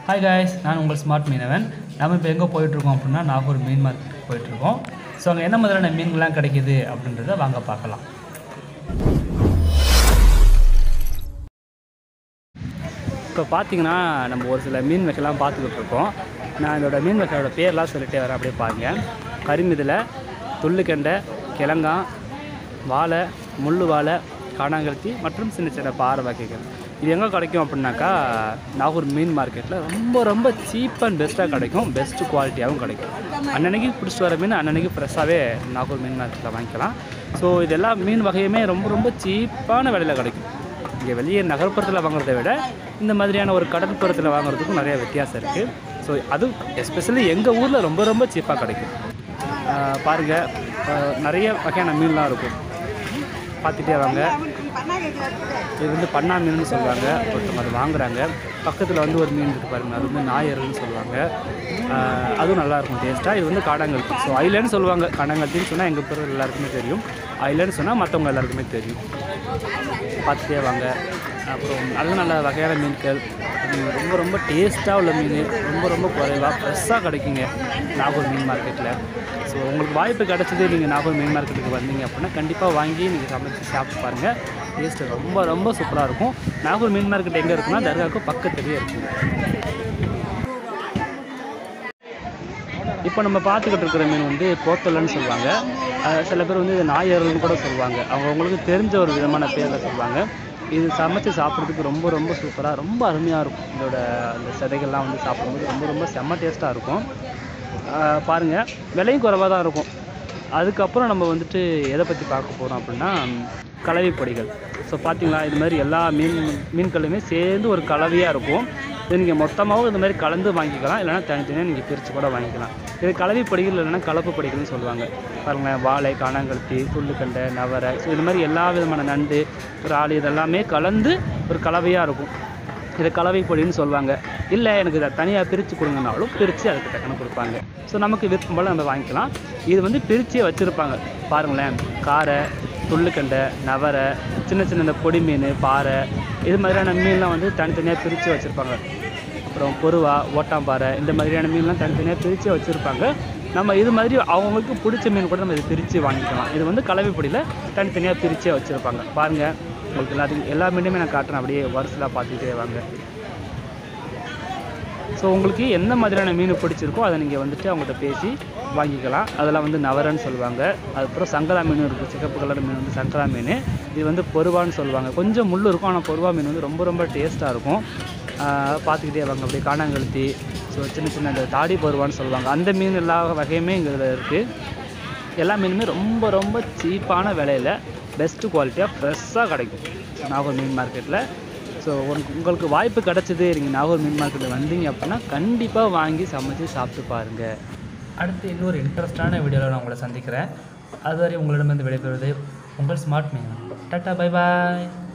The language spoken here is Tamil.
ஹாய் காய்ஸ் நான் உங்கள் ஸ்மார்ட் மீனவன் நம்ம இப்போ எங்கே போயிட்டுருக்கோம் அப்படின்னா நாகூர் மீன் மார்க்கெட் போயிட்டுருக்கோம் ஸோ அங்கே என்ன மாதிரியான மீன்கள்லாம் கிடைக்குது அப்படின்றத வாங்க பார்க்கலாம் இப்போ பார்த்தீங்கன்னா நம்ம ஒரு சில மீன் வகைலாம் பார்த்துக்கிட்டு இருக்கோம் நான் இதோட மீன் வகையோட பேர்லாம் சொல்லிட்டே வரேன் அப்படியே பாருங்க கரிமிதில் துள்ளுக்கெண்டை கிழங்கான் வாழை முள்ளு வாழை காணாங்கழுத்தி மற்றும் சின்ன சின்ன பாறை வகைகள் இது எங்கே கிடைக்கும் அப்படின்னாக்கா நாகூர் மீன் மார்க்கெட்டில் ரொம்ப ரொம்ப சீப் அண்ட் பெஸ்ட்டாக கிடைக்கும் பெஸ்ட் குவாலிட்டியாகவும் கிடைக்கும் அன்னன்னைக்கு பிடிச்சிட்டு வர மீன் அன்னன்னைக்கு ஃப்ரெஷ்ஷாகவே நாகூர் மீன் மார்க்கெட்டில் வாங்கிக்கலாம் ஸோ இது எல்லா மீன் வகையுமே ரொம்ப ரொம்ப சீப்பான விலையில் கிடைக்கும் இங்கே வெளியே நகர்ப்புறத்தில் வாங்குறதை விட இந்த மாதிரியான ஒரு கடற்புறத்தில் வாங்குறதுக்கும் நிறைய வித்தியாசம் இருக்குது ஸோ அது எஸ்பெஷலி எங்கள் ஊரில் ரொம்ப ரொம்ப சீப்பாக கிடைக்கும் ஆஹ் பாருங்க ஆஹ் நிறைய வகையான மீன்லாம் இருக்கும் பார்த்துட்டே வாங்க இது வந்து பண்ணா மீன் சொல்லுவாங்க ஒருத்தவங்க அதை வாங்குறாங்க பக்கத்தில் வந்து ஒரு மீன் இருக்குது பாருங்க அது வந்து நாயர்னு சொல்லுவாங்க ஆஹ் அதுவும் நல்லாயிருக்கும் டேஸ்ட்டாக இது வந்து காடாங்கல்தி ஸோ ஐலன்னு சொல்லுவாங்க காடாங்கல்தின்னு சொன்னால் எங்கள் பேர் எல்லாருக்குமே தெரியும் ஐலன்னு சொன்னால் மற்றவங்க எல்லாருக்குமே தெரியும் பார்த்துட்டே வாங்க அப்புறம் நல்ல நல்ல வகையான மீன்கள் உம், ரொம்ப ரொம்ப டேஸ்ட்டாக உள்ள மீன் ரொம்ப ரொம்ப குறைவாக ஃப்ரெஷ்ஷாக கிடைக்குங்க நாகூர் மீன் மார்க்கெட்டில் ஸோ உங்களுக்கு வாய்ப்பு கிடச்சது நீங்கள் நாகூர் மீன் மார்க்கெட்டுக்கு வந்தீங்க அப்படின்னா கண்டிப்பாக வாங்கி நீங்கள் சமைச்சு சாப்பிட்டு பாருங்கள் டேஸ்ட்டு ரொம்ப ரொம்ப சூப்பராக இருக்கும் நாகூர் மீன் மார்க்கெட் எங்கே இருக்குன்னா தர்காவுக்கு பக்கத்துலேயே இருக்குங்க இப்போ நம்ம பார்த்துக்கிட்டு இருக்கிற மீன் வந்து போத்தலன்னு சொல்லுவாங்க அஹ் சில பேர் வந்து இது நாயர்னு கூட சொல்லுவாங்க அவங்கவுங்களுக்கு தெரிஞ்ச ஒரு விதமான பேரில் சொல்லுவாங்க இது சமைச்சு சாப்பிட்றதுக்கு ரொம்ப ரொம்ப சூப்பராக ரொம்ப அருமையாக இருக்கும் இதோட அந்த சதைகள்லாம் வந்து சாப்பிடும்போது ரொம்ப ரொம்ப செம்ம டேஸ்ட்டாக இருக்கும் அஹ் பாருங்க விலையும் குறைவாக தான் இருக்கும் அதுக்கப்புறம் நம்ம வந்துட்டு எதை பற்றி பார்க்க போகிறோம் அப்படின்னா கலவை பொடிகள் ஸோ பார்த்தீங்களா இது மாதிரி எல்லா மீன் மீன்களுமே சேர்ந்து ஒரு கலவையாக இருக்கும் இது நீங்கள் மொத்தமாகவும் இந்த மாதிரி கலந்து வாங்கிக்கலாம் இல்லைனா தனித்தனியாக நீங்கள் பிரித்து கூட வாங்கிக்கலாம் இது கலவை பொடிகள் இல்லைன்னா கலப்பு பொடிகள்னு சொல்லுவாங்க பாருங்களேன் வாழை காணாங்கழுத்தி துள்ளுக்கண்டை நவரை ஸோ இது மாதிரி எல்லா விதமான நண்டு இறால் இதெல்லாமே கலந்து ஒரு கலவையாக இருக்கும் இதை கலவை பொடின்னு சொல்லுவாங்க இல்லை எனக்கு இதை தனியாக பிரித்து கொடுங்கனாலும் பிரித்து அதுக்கு தக்கன கொடுப்பாங்க ஸோ நமக்கு விருப்பம் போல் நம்ம வாங்கிக்கலாம் இது வந்து பிரித்தே வச்சுருப்பாங்க பாருங்களேன் காரை துள்ளுக்கண்டை நவரை சின்ன சின்ன இந்த பொடி மீன் பாறை இது மாதிரியான மீன்லாம் வந்து தனித்தனியாக பிரித்து வச்சுருப்பாங்க அப்புறம் பொருவா ஓட்டாம்பாறை இந்த மாதிரியான மீன்லாம் தனித்தனியாக பிரித்து வச்சுருப்பாங்க நம்ம இது மாதிரி அவங்களுக்கு பிடிச்ச மீன் கூட நம்ம இது பிரித்து வாங்கிக்கலாம் இது வந்து கலவை பொடியில் தனித்தனியாக பிரித்தே வச்சுருப்பாங்க பாருங்கள் உங்களுக்கு எல்லாத்துக்கும் எல்லா மீனுமே நான் காட்டுறேன் அப்படியே வரிசலாக பார்த்துக்கிட்டே வாங்க ஸோ உங்களுக்கு எந்த மாதிரியான மீன் பிடிச்சிருக்கோ அதை நீங்கள் வந்துட்டு அவங்கள்ட்ட பேசி வாங்கிக்கலாம் அதெல்லாம் வந்து நவரன்னு சொல்லுவாங்க அதுக்கப்புறம் சங்கரா மீன் இருக்குது சிகப்பு கலர் மீன் வந்து சங்கரா மீன் இது வந்து பொருவான்னு சொல்லுவாங்க கொஞ்சம் முள் இருக்கும் ஆனால் பொருவா மீன் வந்து ரொம்ப ரொம்ப டேஸ்ட்டாக இருக்கும் ஆஹ் பார்த்துக்கிட்டே வாங்க அப்படியே காணாங்கழுத்தி ஸோ சின்ன சின்ன இந்த தாடி பருவான்னு சொல்லுவாங்க அந்த மீன் எல்லா வகையுமே இங்கே இதில் இருக்குது எல்லா மீனுமே ரொம்ப ரொம்ப சீப்பான விலையில் பெஸ்ட்டு குவாலிட்டியாக ஃப்ரெஷ்ஷாக கிடைக்கும் நாகூர் மீன் மார்க்கெட்டில் ஸோ உங்களுக்கு வாய்ப்பு கிடச்சிது நீங்கள் நாகூர் மீன் மார்க்கெட்டில் வந்தீங்க அப்படின்னா கண்டிப்பாக வாங்கி சமைச்சு சாப்பிட்டு பாருங்கள் அடுத்து இன்னொரு இன்ட்ரெஸ்டான வீடியோவில் நான் உங்களை சந்திக்கிறேன் அதுவரை உங்களிடமிருந்து விடைபெறுவது உங்கள் ஸ்மார்ட் மீன் டாட்டா பை பாய்